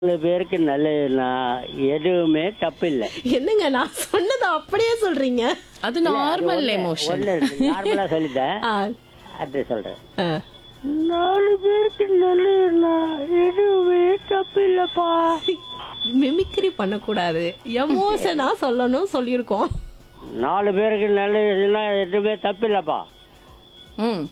நாலு பேருக்கு நல்லதுன்னா எதுவுமே தப்பில்லை என்னங்க நான் சொன்னதை அப்படியே சொல்றீங்க அது நார்மல் எமோஷன் ஒண்ணு நார்மலா சொல்லிட்டேன் ஆ, அது சொல்றேன் ஆ. நாலு பேருக்கு நல்லதுன்னா எதுவுமே தப்பில்லைப்பா மிமிக்ரி பண்ணக்கூடாது எமோஷனா சொல்லணும் சொல்லியிருக்கோம் நாலு பேருக்கு நல்லதுன்னா எதுவுமே தப்பில்லைப்பா ம்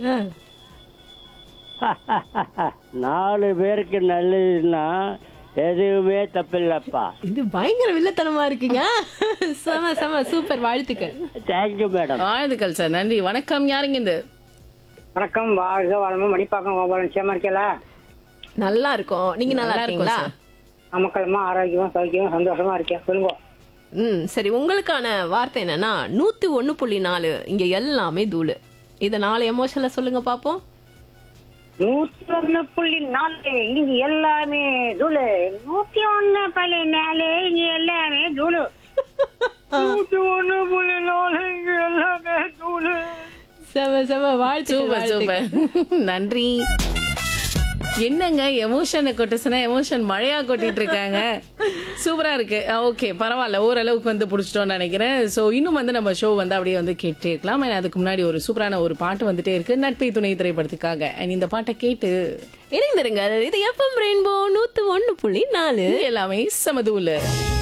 ஆ, நாலு பேருக்கு நல்லதுன்னா எதுவுமே தப்பில்லைப்பா இது பயங்கர வில்லத்தனமா இருக்குங்க செம செம சூப்பர் வாழ்த்துக்கள் தேங்க்யூ மேடம் வாழ்த்துக்கள் சார் நன்றி வணக்கம் யாருங்க இந்த வணக்கம் வாழ்க வளமும் மணிப்பாக்கம் கோபாலம் நிச்சயமா இருக்கல நல்லா இருக்கும் நீங்க நல்லா நல்லா இருக்கும் இருக்கீங்களா சார். அமக்கலமா ஆரோக்கியமா சௌக்கியமா சந்தோஷமா இருக்கேன் சொல்லுங்க ம் சரி உங்களுக்கான வார்த்தை என்னன்னா நூத்தி ஒண்ணு புள்ளி நாலு இங்க எல்லாமே தூளு இத நாலு எமோஷன்ல சொல்லுங்க பாப்போம் நூத்தி ஒண்ணு புள்ளி நாலு இங்க எல்லாமே தூளு நூத்தி ஒண்ணு புள்ளி நாலு இங்க எல்லாமே தூளு நூத்தி ஒண்ணு புள்ளி நாலு இங்க எல்லாமே தூளு செம செம வாழ்த்து சூப்பர் சூப்பர் நன்றி என்னங்க எமோஷனை கொட்டுச்சுன்னா எமோஷன் மழையா கொட்டிட்டு இருக்காங்க சூப்பரா இருக்கு ஓகே பரவாயில்ல ஓரளவுக்கு வந்து பிடிச்சிட்டோம்னு நினைக்கிறேன் சோ இன்னும் வந்து நம்ம ஷோ வந்து அப்படியே வந்து கேட்டே இருக்கலாம் And அதுக்கு முன்னாடி ஒரு சூப்பரான ஒரு பாட்டு வந்துட்டே இருக்கு நட்பை துணை திரைப்படத்துக்காக And இந்த பாட்டை கேட்டு இணைந்திருங்க இது எஃப்எம் ரெயின்போ நூத்து ஒண்ணு புள்ளி நாலு எல்லாமே சமதூல